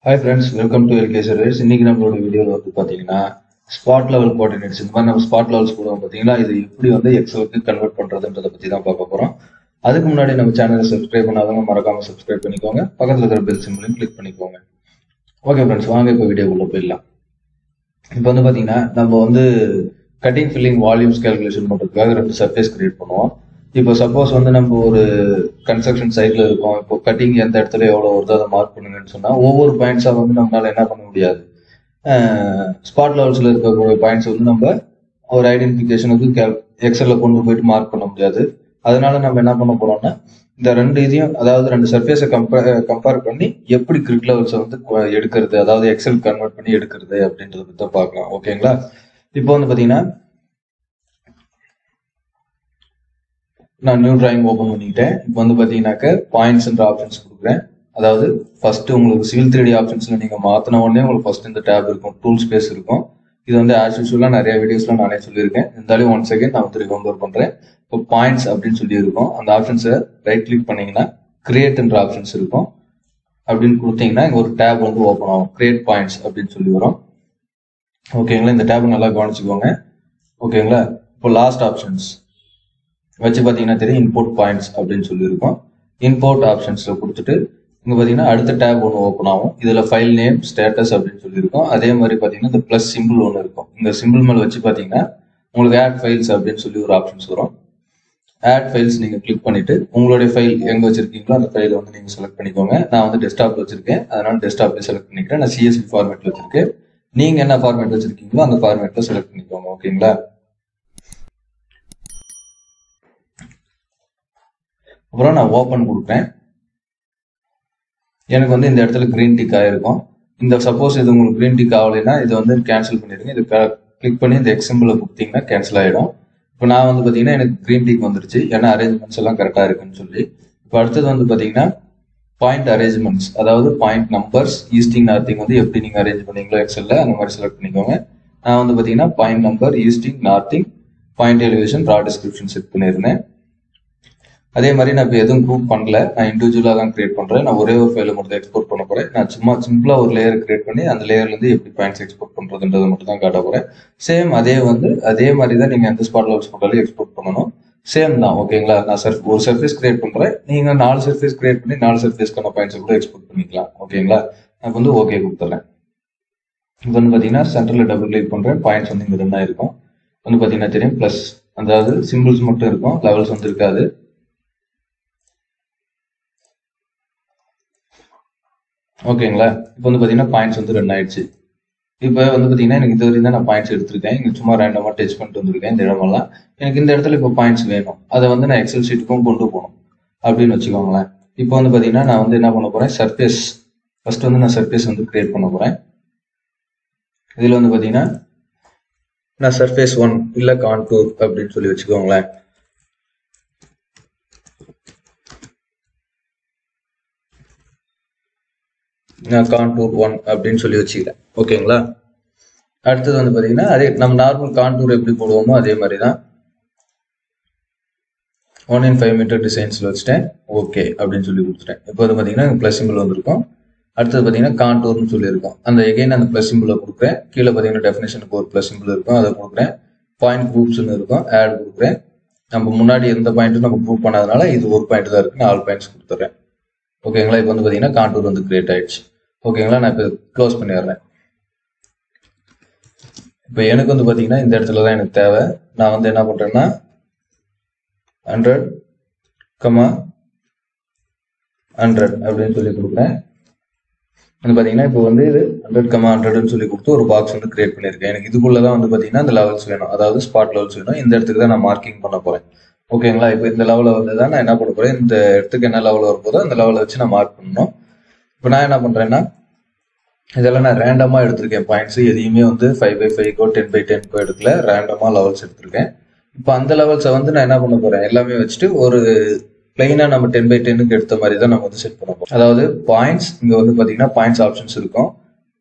hi friends welcome to LK service இன்னைக்கு நம்மளோட வீடியோவில் வந்து பார்த்தீங்கன்னா ஸ்பாட் லெவல் கோஆர்டினேட்ஸ் இந்த மாதிரி நம்ம ஸ்பாட் லெவல்ஸ் போடுவோம் பார்த்தீங்களா இது எப்படி வந்து எக்ஸலுக்கு கன்வெர்ட் பண்ணுறதுன்றதை பற்றி தான் பார்க்க போகிறோம் அதுக்கு முன்னாடி நம்ம சேனலை சப்ஸ்கிரைப் பண்ணாதவங்க மறக்காம சப்ஸ்கிரைப் பண்ணிக்கோங்க பக்கத்தில் இருக்கிற பெல் சிம்பிளையும் கிளிக் பண்ணிக்கோங்க ஓகே ஃப்ரெண்ட்ஸ் வாங்க இப்போ வீடியோக்குள்ளே போயிடலாம் இப்போ வந்து பார்த்தீங்கன்னா நம்ம வந்து கட்டிங் ஃபில்லிங் வால்யூம்ஸ் கேல்குலேஷன் பண்ணுறதுக்காக ரெண்டு சர்ஃபேஸ் கிரியேட் பண்ணுவோம் இப்போ சப்போஸ் வந்து நம்ம ஒரு கன்ஸ்ட்ரக்ஷன் சைட்ல இருக்கோம் இப்போ கட்டிங் எந்த இடத்துல எவ்வளோ வருதோ அதை மார்க் பண்ணுங்கன்னு சொன்னா ஒவ்வொரு பாயிண்ட்ஸா வந்து நம்மளால என்ன பண்ண முடியாது ஸ்பாட் லெவல்ஸ்ல இருக்கக்கூடிய பாயிண்ட்ஸ் வந்து நம்ம ஒரு ஐடென்டிஃபிகேஷனுக்கு எக்ஸல்ல கொண்டு போயிட்டு மார்க் பண்ண முடியாது அதனால நம்ம என்ன பண்ண போறோம்னா இந்த ரெண்டு இதையும் அதாவது ரெண்டு சர்ஃபேஸை கம்பேர் கம்பேர் பண்ணி எப்படி கிரிட் லெவல்ஸை வந்து கு- எடுக்கிறது அதாவது எக்ஸல் கன்வெர்ட் பண்ணி எடுக்கிறது அப்படின்றத பத்தி தான் பார்க்கலாம் ஓகேங்களா இப்போ வந்து பாத்தீங்கன்னா நான் நியூ டிராயிங் ஓபன் பண்ணிக்கிட்டேன் இப்போ வந்து பாத்தீங்கன்னாக்க பாயிண்ட்ஸ்ன்ற ஆப்ஷன்ஸ் கொடுக்குறேன் அதாவது ஃபர்ஸ்ட் உங்களுக்கு சிவில் த்ரீ ஆப்ஷன்ஸ்ல நீங்க மாத்தின உடனே உங்களுக்கு ஃபர்ஸ்ட் இந்த டேப் இருக்கும் டூல் ஸ்பேஸ் இருக்கும் இது வந்து ஆஸ் யூஸ்வலா நிறைய வீடியோஸ்ல நானே சொல்லியிருக்கேன் இருந்தாலும் ஒன் செகண்ட் நான் வந்து ரிமெம்பர் பண்றேன் இப்போ பாயிண்ட்ஸ் அப்படின்னு சொல்லி இருக்கும் அந்த ஆப்ஷன்ஸை ரைட் கிளிக் பண்ணீங்கன்னா கிரியேட்ன்ற ஆப்ஷன்ஸ் இருக்கும் அப்படின்னு கொடுத்தீங்கன்னா இங்க ஒரு டேப் வந்து ஓப்பன் ஆகும் கிரியேட் பாயிண்ட்ஸ் அப்படின்னு சொல்லி வரும் ஓகேங்களா இந்த டேப் நல்லா கவனிச்சுக்கோங்க ஓகேங்களா இப்போ லாஸ்ட் ஆப்ஷன்ஸ் வச்சு பார்த்தீங்கன்னா தெரியும் இன்போர்ட் பாயிண்ட்ஸ் அப்படின்னு சொல்லியிருக்கோம் இன்போர்ட் ஆப்ஷன்ஸ்ல கொடுத்துட்டு இங்க பார்த்தீங்கன்னா அடுத்த டேப் ஒன்று ஓப்பன் ஆகும் இதுல ஃபைல் நேம் ஸ்டேட்டஸ் அப்படின்னு சொல்லியிருக்கோம் அதே மாதிரி பார்த்தீங்கன்னா இந்த ப்ளஸ் சிம்பிள் ஒன்று இருக்கும் இந்த சிம்பிள் மேல வச்சு பார்த்தீங்கன்னா உங்களுக்கு ஆட் ஃபைல்ஸ் அப்படின்னு சொல்லி ஒரு ஆப்ஷன்ஸ் வரும் ஆட் ஃபைல்ஸ் நீங்க கிளிக் பண்ணிட்டு உங்களுடைய ஃபைல் எங்க வச்சிருக்கீங்களோ அந்த ஃபைலை வந்து நீங்க செலக்ட் பண்ணிக்கோங்க நான் வந்து டெஸ்க்டாப்ல வச்சிருக்கேன் அதனால டெஸ்க்டாப்ல செலக்ட் பண்ணிக்கிறேன் நான் சிஎஸ்வி ஃபார்மேட்ல வச்சிருக்கேன் நீங்க என்ன ஃபார்மேட் வச்சிருக்கீங்களோ அந்த ஃபார்மேட்ல செலக்ட் பண்ணிக்கோங்க ஓகேங்களா அப்புறம் நான் ஓப்பன் கொடுக்குறேன் எனக்கு வந்து இந்த இடத்துல கிரீன் டிக் ஆயிருக்கும் இந்த சப்போஸ் இது உங்களுக்கு கிரீன் டிக் ஆகலைன்னா இதை வந்து கேன்சல் பண்ணிடுங்க இது கிளிக் பண்ணி இந்த எக்ஸிம்பிள கொடுத்தீங்கன்னா கேன்சல் ஆயிடும் இப்போ நான் வந்து பார்த்தீங்கன்னா எனக்கு கிரீன் டிக் வந்துருச்சு ஏன்னா அரேஞ்ச்மெண்ட்ஸ் எல்லாம் கரெக்டாக இருக்குன்னு சொல்லி இப்போ அடுத்தது வந்து பார்த்தீங்கன்னா பாயிண்ட் அரேஞ்ச்மெண்ட்ஸ் அதாவது பாயிண்ட் நம்பர்ஸ் ஈஸ்டிங் நார்த்திங் வந்து எப்படி நீங்கள் அரேஞ்ச் பண்ணீங்களோ எக்ஸல்ல அந்த மாதிரி செலக்ட் பண்ணிக்கோங்க நான் வந்து பார்த்தீங்கன்னா point number easting northing point elevation raw description set பண்ணியிருந்தேன் அதே மாதிரி நான் இப்போ எதுவும் குரூப் பண்ணல நான் இண்டிவிஜுவலாக தான் கிரியேட் பண்றேன் நான் ஒரே ஒரு ஃபைலை மட்டும் எக்ஸ்போர்ட் பண்ண போறேன் நான் சும்மா சிம்பிளா ஒரு லேயர் கிரியேட் பண்ணி அந்த லேயர்ல இருந்து எப்படி பாயிண்ட்ஸ் எக்ஸ்போர்ட் பண்றதுன்றதை மட்டும் தான் காட்ட போறேன் சேம் அதே வந்து அதே மாதிரி தான் நீங்க எந்த ஸ்பாட் லெவல்ஸ் போட்டாலும் எக்ஸ்போர்ட் பண்ணணும் சேம் தான் ஓகேங்களா நான் சர்ஃப் ஒரு சர்ஃபேஸ் கிரியேட் பண்றேன் நீங்க நாலு சர்ஃபேஸ் கிரியேட் பண்ணி நாலு சர்ஃபேஸ்க்கான பாயிண்ட்ஸ் கூட எக்ஸ்போர்ட் பண்ணிக்கலாம் ஓகேங்களா நான் வந்து ஓகே கொடுத்துறேன் இப்போ வந்து பாத்தீங்கன்னா சென்டர்ல டபுள் கிளிக் பண்றேன் பாயிண்ட்ஸ் வந்து இங்க ரெண்டா இருக்கும் வந்து பாத்தீங்கன்னா தெரியும் பிளஸ் அதாவது சிம்பிள்ஸ் மட்டும் இருக்கும் லெவல்ஸ் வந்து இருக்காது ஓகேங்களா இப்போ வந்து பார்த்தீங்கன்னா பாயிண்ட்ஸ் வந்து ரன் ஆயிடுச்சு இப்போ வந்து பார்த்தீங்கன்னா எனக்கு இது வரைக்கும் தான் நான் பாயிண்ட்ஸ் எடுத்திருக்கேன் இங்கே சும்மா ரேண்டமாக டச் பண்ணிட்டு வந்திருக்கேன் இந்த இடமெல்லாம் எனக்கு இந்த இடத்துல இப்போ பாயிண்ட்ஸ் வேணும் அதை வந்து நான் எக்ஸல் ஷீட்டுக்கும் கொண்டு போகணும் அப்படின்னு வச்சுக்கோங்களேன் இப்போ வந்து பார்த்தீங்கன்னா நான் வந்து என்ன பண்ண போறேன் சர்ஃபேஸ் ஃபர்ஸ்ட் வந்து நான் சர்ஃபேஸ் வந்து கிரியேட் பண்ண போறேன் இதில் வந்து பார்த்தீங்கன்னா நான் சர்ஃபேஸ் ஒன் இல்லை கான்டூர் அப்படின்னு சொல்லி வச்சுக்கோங்களேன் நான் கான்டூர் ஒன் அப்படின்னு சொல்லி வச்சுக்கிறேன் ஓகேங்களா அடுத்தது வந்து பாத்தீங்கன்னா அதே நம்ம நார்மல் கான்டூர் எப்படி போடுவோமோ அதே மாதிரி தான் ஒன் இன் ஃபைவ் மீட்டர் டிசைன்ஸ்ல வச்சுட்டேன் ஓகே அப்படின்னு சொல்லி கொடுத்துட்டேன் இப்போ வந்து பாத்தீங்கன்னா ப்ளஸ் சிம்பிள் வந்திருக்கும் அடுத்தது பாத்தீங்கன்னா கான்டூர்னு சொல்லியிருக்கோம் அந்த எகைன் அந்த ப்ளஸ் சிம்பிளை கொடுக்குறேன் கீழே பாத்தீங்கன்னா டெஃபினேஷனுக்கு ஒரு ப்ளஸ் சிம்பிள் இருக்கும் அதை கொடுக்குறேன் பாயிண்ட் குரூப்ஸ்னு இருக்கும் ஆட் கொடுக்குறேன் நம்ம முன்னாடி எந்த பாயிண்ட்டும் நம்ம குரூப் பண்ணாதனால இது ஒரு பாயிண்ட் தான் இருக்கு நான் ஆல் பாயிண்ட்ஸ் கொடுத்துறேன் ஓகேங்களா இப்போ வந்து பாத்தீங்கன்னா கான்டூர் வந்து கிரியேட் ஆயிடுச்சு ஓகேங்களா நான் இப்போ க்ளோஸ் பண்ணிடுறேன் இப்போ எனக்கு வந்து பாத்தீங்கன்னா இந்த இடத்துல தான் எனக்கு தேவை நான் வந்து என்ன பண்றேன்னா ஹண்ட்ரட் கமா ஹண்ட்ரட் அப்படின்னு சொல்லி கொடுக்குறேன் வந்து பாத்தீங்கன்னா இப்போ வந்து இது ஹண்ட்ரட் கமா ஹண்ட்ரட்னு சொல்லி கொடுத்து ஒரு பாக்ஸ் வந்து கிரியேட் பண்ணியிருக்கேன் எனக்கு இதுக்குள்ள தான் வந்து பாத்தீங்கன்னா இந்த லெவல்ஸ் வேணும் அதாவது ஸ்பாட் லெவல்ஸ் வேணும் இந்த இடத்துக்கு தான் நான் மார்க்கிங் பண்ண போறேன் ஓகேங்களா இப்போ இந்த லெவலில் வந்து தான் நான் என்ன பண்ண போறேன் இந்த இடத்துக்கு என்ன லெவல் வரும்போதோ அந்த லெவலை வச்சு நான் மார்க் பண்ணணும் இப்போ நான் என்ன பண்றேன்னா இதெல்லாம் நான் ரேண்டமா எடுத்திருக்கேன் பாயிண்ட்ஸ் எதையுமே வந்து ஃபைவ் பை ஃபைவ்க்கோ டென் பை டென்க்கோ எடுக்கல ரேண்டமா லெவல்ஸ் எடுத்திருக்கேன் இப்போ அந்த லெவல்ஸை வந்து நான் என்ன பண்ண போறேன் எல்லாமே வச்சுட்டு ஒரு பிளைனா நம்ம டென் பை டென்னுக்கு எடுத்த மாதிரி தான் நம்ம வந்து செட் பண்ண போறோம் அதாவது பாயிண்ட்ஸ் இங்க வந்து பாத்தீங்கன்னா பாயிண்ட்ஸ் ஆப்ஷன்ஸ் இருக்கும்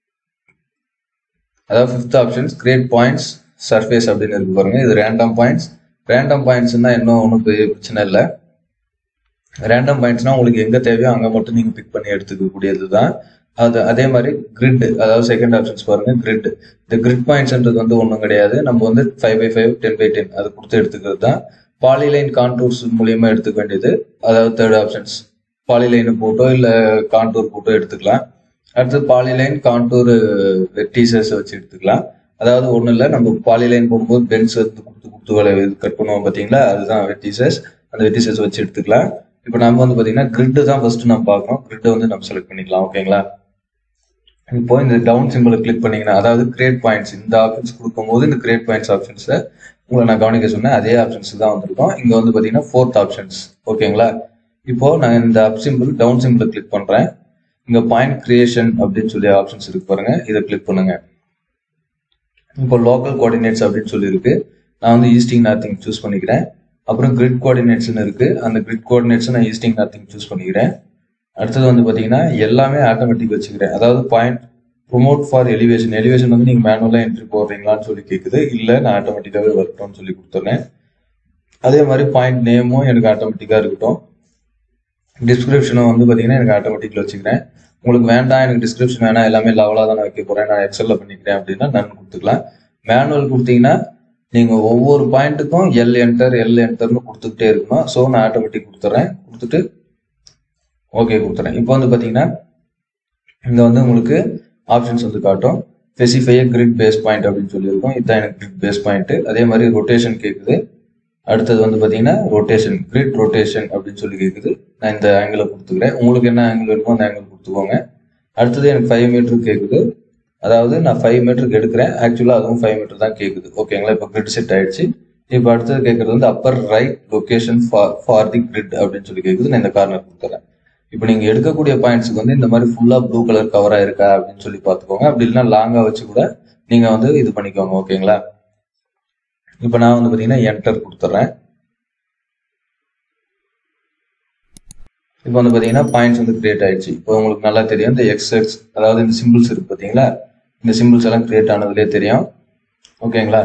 அதாவது fifth options great points surface அப்படின்னு இருக்கு பாருங்க இது ரேண்டம் பாயிண்ட்ஸ் ரேண்டம் பாயிண்ட்ஸ்னா இன்னும் ஒன்றும் பெரிய பிரச்சனை இல்லை ரேண்டம் பாயிண்ட்ஸ்னா உங்களுக்கு எங்க தேவையோ அங்க மட்டும் நீங்க பிக் பண்ணி எடுத்துக்க கூடியது தான் அது அதே மாதிரி கிரிட் அதாவது செகண்ட் ஆப்ஷன்ஸ் பாருங்க கிரிட் இந்த கிரிட் பாயிண்ட்ஸ்ன்றது வந்து ஒன்றும் கிடையாது நம்ம வந்து five by five ten by ten அது கொடுத்து எடுத்துக்கிறது தான் பாலிலைன் கான்டூர்ஸ் மூலியமா எடுத்துக்க வேண்டியது அதாவது தேர்ட் ஆப்ஷன்ஸ் பாலிலைன் போட்டோ இல்லை கான்டூர் போட்டோ எடுத்துக்கலாம் அடுத்து பாலிலைன் கான்டூர் டீசர்ஸ் வச்சு எடுத்துக்கலாம் அதாவது ஒன்றும் இல்லை நம்ம பாலிலைன் போடும்போது பென்ஸ் வந்து கொடுத்து கொடுத்து வலை கட் பண்ணுவோம் பார்த்தீங்களா அதுதான் வெட்டிசஸ் அந்த வெட்டிசஸ் வச்சு எடுத்துக்கலாம் இப்போ நம்ம வந்து பார்த்தீங்கன்னா கிரிட்டு தான் ஃபர்ஸ்ட் நம்ம பார்க்கணும் கிரிட்டை வந்து நம்ம செலக்ட் பண்ணிக்கலாம் ஓகேங்களா இப்போ இந்த டவுன் சிம்பிளை கிளிக் பண்ணீங்கன்னா அதாவது கிரேட் பாயிண்ட்ஸ் இந்த ஆப்ஷன்ஸ் கொடுக்கும்போது இந்த கிரேட் பாயிண்ட்ஸ் ஆப்ஷன்ஸை உங்களை நான் கவனிக்க சொன்னேன் அதே ஆப்ஷன்ஸ் தான் வந்திருக்கும் இங்க வந்து பாத்தீங்கன்னா ஃபோர்த் ஆப்ஷன்ஸ் ஓகேங்களா இப்போ நான் இந்த அப் சிம்பிள் டவுன் சிம்பிளை கிளிக் பண்றேன் இங்க பாயிண்ட் கிரியேஷன் அப்படின்னு சொல்லி ஆப்ஷன்ஸ் இருக்கு பாருங்க இதை கிளிக் பண்ணுங்க இப்போ லோக்கல் கோஆர்டினேட்ஸ் அப்படின்னு சொல்லி இருக்கு நான் வந்து ஈஸ்டிங் நார்த்திங் சூஸ் பண்ணிக்கிறேன் அப்புறம் கிரிட் கோஆர்டினேட்ஸ்னு இருக்கு அந்த கிரிட் கோஆர்டினேட்ஸ் நான் ஈஸ்டிங் நார்த்திங் சூஸ் பண்ணிக்கிறேன் அடுத்தது வந்து பாத்தீங்கன்னா எல்லாமே ஆட்டோமேட்டிக் வச்சுக்கிறேன் அதாவது point promote for elevation elevation வந்து நீங்க மேனுவலா என்ட்ரி போடுறீங்களான்னு சொல்லி கேக்குது இல்ல நான் ஆட்டோமேட்டிக்காவே வரட்டும்னு சொல்லி கொடுத்துறேன் அதே மாதிரி பாயிண்ட் நேமும் எனக்கு ஆட்டோமேட்டிக்கா இருக்கட்டும் டிஸ்கிரிப்ஷனும் வந்து பாத்தீங்கன்னா எனக்கு ஆட்டோமேட்டிக்ல வச்சுக்கிறேன் உங்களுக்கு வேண்டாம் எனக்கு டிஸ்கிரிப்ஷன் வேணாம் எல்லாமே லெவலா தான் நான் வைக்க போறேன் நான் எக்ஸல்ல பண்ணிக்கிறேன் அப்படின்னா நான் கொடுத்துக்கலாம் மேனுவல் கொடுத்தீங்கன்னா நீங்க ஒவ்வொரு பாயிண்ட்டுக்கும் எல் என்டர் எல் என்டர்னு கொடுத்துக்கிட்டே இருக்கணும் ஸோ நான் ஆட்டோமேட்டிக் கொடுத்துறேன் கொடுத்துட்டு ஓகே கொடுத்துறேன் இப்போ வந்து பாத்தீங்கன்னா இங்க வந்து உங்களுக்கு ஆப்ஷன்ஸ் வந்து காட்டும் ஸ்பெசிஃபை கிரிட் பேஸ் பாயிண்ட் அப்படின்னு சொல்லியிருக்கோம் இதுதான் எனக்கு கிரிட் பேஸ் பாயிண்ட் அதே மாதிரி ரொட்டேஷன் கேட்குது அடுத்தது வந்து பாத்தீங்கன்னா ரொட்டேஷன் கிரிட் ரொட்டேஷன் அப்படின்னு சொல்லி கேட்குது நான் இந்த ஆங்கிளை கொடுத்துக்கிறேன் உங்களுக்கு என்ன ஆங்கிள் வேணுமோ அந்த ஆங்கிள் கொடுத்துக்கோங்க அடுத்தது எனக்கு ஃபைவ் மீட்டர் கேட்குது அதாவது நான் ஃபைவ் மீட்டருக்கு எடுக்கிறேன் ஆக்சுவலாக அதுவும் ஃபைவ் மீட்டர் தான் கேட்குது ஓகேங்களா இப்போ கிரிட் செட் ஆயிடுச்சு இப்போ அடுத்தது கேட்கறது வந்து upper right location for the grid அப்படின்னு சொல்லி கேட்குது நான் இந்த கார்னர் கொடுத்துறேன் இப்போ நீங்க எடுக்கக்கூடிய பாயிண்ட்ஸ்க்கு வந்து இந்த மாதிரி ஃபுல்லா ப்ளூ கலர் கவரா இருக்கா அப்படின்னு சொல்லி பார்த்துக்கோங்க அப்படி இல்லைன்னா லாங்கா வச்சு கூட நீங்க வந்து இது பண்ணிக்கோங்க ஓகேங்களா இப்போ நான் வந்து பாத்தீங்கன்னா என்டர் கொடுத்துட்றேன் இப்போ வந்து பாத்தீங்கன்னா பாயிண்ட்ஸ் வந்து கிரியேட் ஆயிடுச்சு இப்போ உங்களுக்கு நல்லா தெரியும் இந்த எக்ஸ் எக்ஸ் அதாவது இந்த சிம்பிள்ஸ் இருக்கு பாத்தீங்களா இந்த சிம்பிள்ஸ் எல்லாம் கிரியேட் ஆனதுலேயே தெரியும் ஓகேங்களா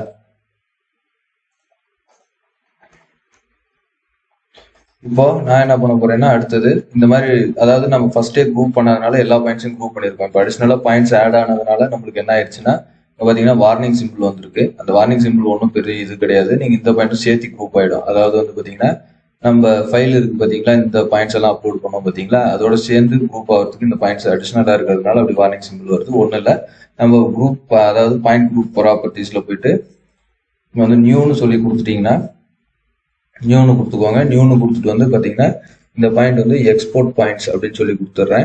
இப்போ நான் என்ன பண்ண போறேன்னா அடுத்தது இந்த மாதிரி அதாவது நம்ம ஃபர்ஸ்டே குரூப் பண்ணதுனால எல்லா பாயிண்ட்ஸும் குரூப் பண்ணியிருக்கோம் இப்போ அடிஷனலா பாயிண்ட்ஸ் ஆட் ஆனதுனால நம்மளுக்கு என்ன ஆயிடுச்சுன்னா இப்போ பார்த்தீங்கன்னா வார்னிங் சிம்பிள் வந்திருக்கு அந்த வார்னிங் சிம்பிள் ஒன்றும் பெரிய இது கிடையாது நீங்க இந்த பாயிண்ட்டும் சேர்த்து குரூப் ஆயிடும் அதாவது வந்து பாத்தீங்கன்னா நம்ம ஃபைல் இருக்கு பாத்தீங்களா இந்த பாயிண்ட்ஸ் எல்லாம் அப்லோட் பண்ணோம் பாத்தீங்களா அதோட சேர்ந்து குரூப் ஆகிறதுக்கு இந்த பாயிண்ட்ஸ் அடிஷனலா இருக்கிறதுனால அப்படி வார்னிங் சிம்பிள் வருது ஒன்றும் இல்லை நம்ம குரூப் அதாவது பாயிண்ட் குரூப் ப்ராப்பர்ட்டிஸ்ல போயிட்டு இங்க வந்து நியூன்னு சொல்லி கொடுத்துட்டீங்கன்னா நியூன்னு கொடுத்துக்கோங்க நியூன்னு கொடுத்துட்டு வந்து பாத்தீங்கன்னா இந்த பாயிண்ட் வந்து எக்ஸ்போர்ட் பாயிண்ட்ஸ் அப்படின்னு சொல்லி கொடுத்துட்றேன்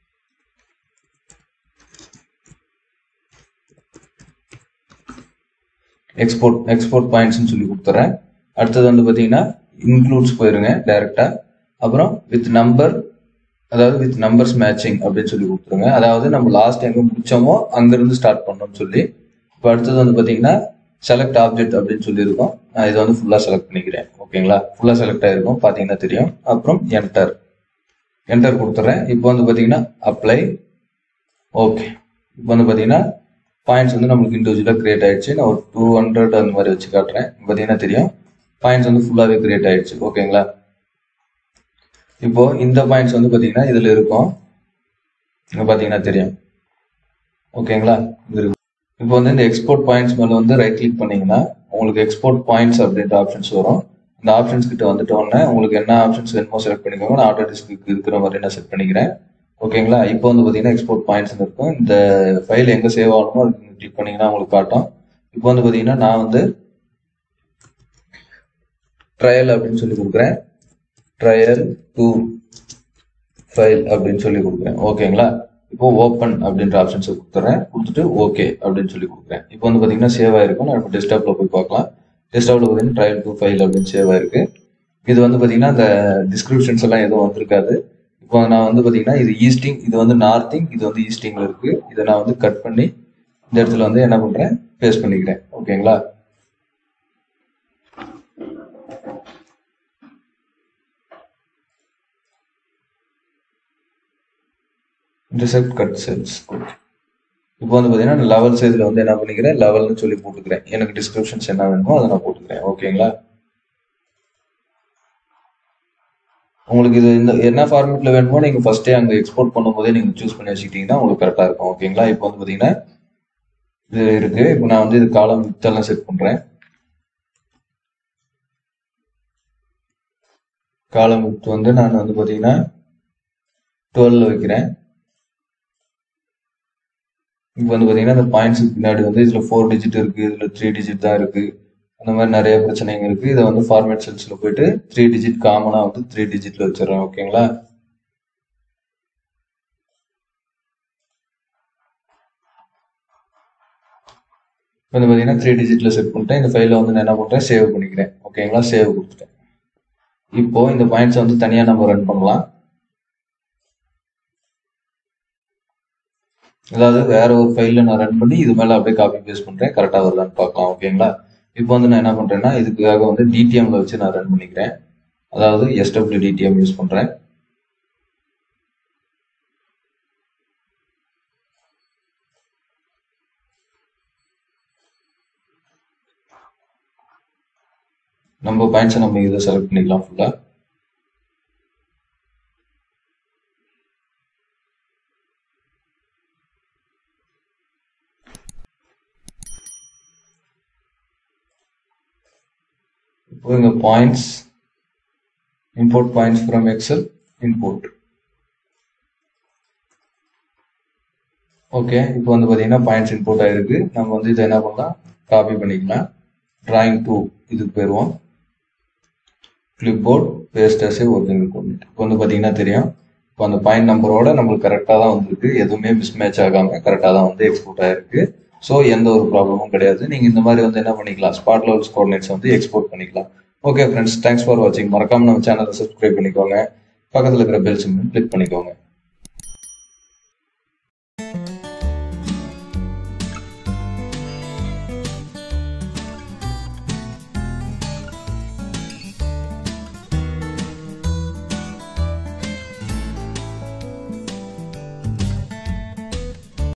எக்ஸ்போர்ட் எக்ஸ்போர்ட் பாயிண்ட்ஸ்னு சொல்லி கொடுத்துறேன் அடுத்தது வந்து பாத்தீங்கன்னா இன்க்ளூட்ஸ் போயிருங்க டைரக்டா அப்புறம் வித் நம்பர் அதாவது வித் நம்பர்ஸ் மேட்சிங் அப்படின்னு சொல்லி கொடுத்துருங்க அதாவது நம்ம லாஸ்ட் எங்க முடிச்சோமோ அங்கிருந்து ஸ்டார்ட் பண்ணோம்னு சொல்லி இப்போ அடுத்தது வந்து பாத்தீங்கன்னா செலக்ட் ஆப்ஜெக்ட் அப்படின்னு சொல்லியிருக்கோம் நான் இதை வந்து ஃபுல்லா செலக்ட் பண்ணிக்கிறேன் ஓகேங்களா ஃபுல்லா செலக்ட் ஆயிருக்கும் பாத்தீங்கன்னா தெரியும் அப்புறம் என்டர் என்டர் கொடுத்துறேன் இப்போ வந்து பாத்தீங்கன்னா அப்ளை ஓகே இப்போ வந்து பாத்தீங்கன்னா பாயிண்ட்ஸ் வந்து நம்மளுக்கு இண்டிவிஜுவலா கிரியேட் ஆயிடுச்சு நான் ஒரு டூ ஹண்ட்ரட் அந்த மாதிரி வச்சு காட்டுறேன் பாத்தீங்கன்னா தெரியும் பாயிண்ட்ஸ் வந்து ஃபுல்லாவே கிரியேட் ஆயிடுச்சு ஓகேங்களா இப்போ இந்த பாயிண்ட்ஸ் வந்து பாத்தீங்கன்னா இதுல இருக்கும் இங்க பாத்தீங்கன்னா தெரியும் ஓகேங்களா இது இருக்கு இப்போ வந்து இந்த எக்ஸ்போர்ட் பாயிண்ட்ஸ் மேல வந்து ரைட் கிளிக் பண்ணீங்கன்னா உங்களுக்கு எக்ஸ்போர்ட் பாயிண்ட்ஸ் அப்படின்ற ஆப்ஷன்ஸ் வரும் இந்த ஆப்ஷன்ஸ் கிட்ட வந்துட்ட உடனே உங்களுக்கு என்ன ஆப்ஷன்ஸ் வேணுமோ செலக்ட் பண்ணிக்கோங்க நான் ஆட்டோ டிஸ்க்கு இருக்கிற மாதிரி நான் செட் பண்ணிக்கிறேன் ஓகேங்களா இப்போ வந்து பாத்தீங்கன்னா எக்ஸ்போர்ட் பாயிண்ட்ஸ் இருக்கும் இந்த ஃபைல் எங்க சேவ் ஆகணுமோ அதுக்கு கிளிக் பண்ணீங்கன்னா உங்களுக்கு காட்டும் இப்போ வந்து பாத்தீங்கன்னா நான் வந்து ட்ரையல் அப்படின்னு சொல்லி கொடுக்குறேன் ட்ரையல் டூ ஃபைல் அப்படின்னு சொல்லி கொடுக்குறேன் ஓகேங்களா இப்போ ஓப்பன் அப்படின்ற ஆப்ஷன்ஸை கொடுத்துறேன் கொடுத்துட்டு ஓகே அப்படின்னு சொல்லி கொடுக்குறேன் இப்போ வந்து பாத்தீங்கன்னா சேவ் ஆயிருக்கும் நான் இப்போ டெஸ்க்டாப்ல போய் பார்க்கலாம் டெஸ்க்டாப்ல பார்த்தீங்கன்னா ட்ரையல் டூ ஃபைல் அப்படின்னு சேவ் ஆயிருக்கு இது வந்து பாத்தீங்கன்னா இந்த டிஸ்கிரிப்ஷன்ஸ் எல்லாம் எதுவும் வந்திருக்காது இப்போ நான் வந்து பாத்தீங்கன்னா இது ஈஸ்டிங் இது வந்து நார்த்திங் இது வந்து ஈஸ்டிங்ல இருக்கு இதை நான் வந்து கட் பண்ணி இந்த இடத்துல வந்து என்ன பண்றேன் பேஸ்ட் பண்ணிக்கிறேன் ஓகேங்களா இன்டர்செக்ட் கட் செல்ஸ் இப்போ வந்து பாத்தீங்கன்னா லெவல்ஸ் இதுல வந்து என்ன பண்ணிக்கிறேன் லெவல்னு சொல்லி போட்டுக்கிறேன் எனக்கு டிஸ்கிரிப்ஷன்ஸ் என்ன வேணுமோ அதை நான் போட்டுக்கிறேன் ஓகேங்களா உங்களுக்கு இது இந்த என்ன ஃபார்மேட்ல வேணுமோ நீங்க ஃபர்ஸ்டே அங்க எக்ஸ்போர்ட் பண்ணும்போதே நீங்க சூஸ் பண்ணி வச்சுக்கிட்டீங்கன்னா உங்களுக்கு கரெக்டா இருக்கும் ஓகேங்களா இப்போ வந்து பாத்தீங்கன்னா இது இருக்கு இப்போ நான் வந்து இது காலம் வித்தெல்லாம் செட் பண்றேன் காலம் வித் வந்து நான் வந்து பாத்தீங்கன்னா டுவெல் வைக்கிறேன் இப்போ வந்து பாத்தீங்கன்னா இந்த பாயிண்ட்ஸுக்கு பின்னாடி வந்து இதுல ஃபோர் டிஜிட் இருக்கு இதுல த்ரீ டிஜிட் தான் இருக்கு அந்த மாதிரி நிறைய பிரச்சனைங்க இருக்கு இதை வந்து ஃபார்மேட் செல்ஸ்ல போயிட்டு த்ரீ டிஜிட் காமனா வந்து த்ரீ டிஜிட்ல வச்சிடறேன் ஓகேங்களா வந்து பார்த்தீங்கன்னா த்ரீ டிஜிட்ல செட் பண்ணிட்டேன் இந்த ஃபைல வந்து நான் என்ன பண்றேன் சேவ் பண்ணிக்கிறேன் ஓகேங்களா சேவ் கொடுத்துட்டேன் இப்போ இந்த பாயிண்ட்ஸ் வந்து தனியா நம்ம ரன் பண்ணலாம் அதாவது வேற ஒரு ஃபைல்ல நான் ரன் பண்ணி இது மேல அப்படியே காப்பி பேஸ்ட் பண்றேன் கரெக்டா வருதான்னு பார்க்கலாம் ஓகேங்களா இப்போ வந்து நான் என்ன பண்றேன்னா இதுக்காக வந்து டிடிஎம்ல வச்சு நான் ரன் பண்ணிக்கிறேன் அதாவது எஸ்டபிள்யூ டிடிஎம் யூஸ் பண்றேன் நம்ம பாயிண்ட்ஸை நம்ம இதை செலக்ட் பண்ணிக்கலாம் ஃபுல்லா இப்போ இங்க points import points from Excel import okay இப்போ வந்து பார்த்தீங்கன்னா பாயிண்ட்ஸ் இம்போர்ட் ஆயிருக்கு நம்ம வந்து இதை என்ன பண்ணலாம் காப்பி பண்ணிக்கலாம் டிராயிங் டூ இதுக்கு போயிடுவோம் clipboard paste as working document இப்போ வந்து பார்த்தீங்கன்னா தெரியும் இப்போ அந்த பாயிண்ட் நம்பரோட நம்மளுக்கு கரெக்டாக தான் வந்திருக்கு எதுவுமே மிஸ் மேட்ச் ஆகாமல் கரெக்டாக தான் வந்து எக்ஸ்போர்ட் ஆயிருக்கு ஸோ எந்த ஒரு ப்ராப்ளமும் கிடையாது நீங்கள் இந்த மாதிரி வந்து என்ன பண்ணிக்கலாம் ஸ்பாட் லெவல்ஸ் கோஆர்டினேட்ஸ் வந்து எக்ஸ்போர்ட் பண்ணிக்கலாம் ஓகே ஃப்ரெண்ட்ஸ் தேங்க்ஸ் ஃபார் வாட்சிங் மறக்காம நம்ம சேனலை சப்ஸ்கிரைப் பண்ணிக்கோங்க பக்கத்தில் இருக்கிற பெல் சிம் கிளிக் பண்ணிக்கோங்க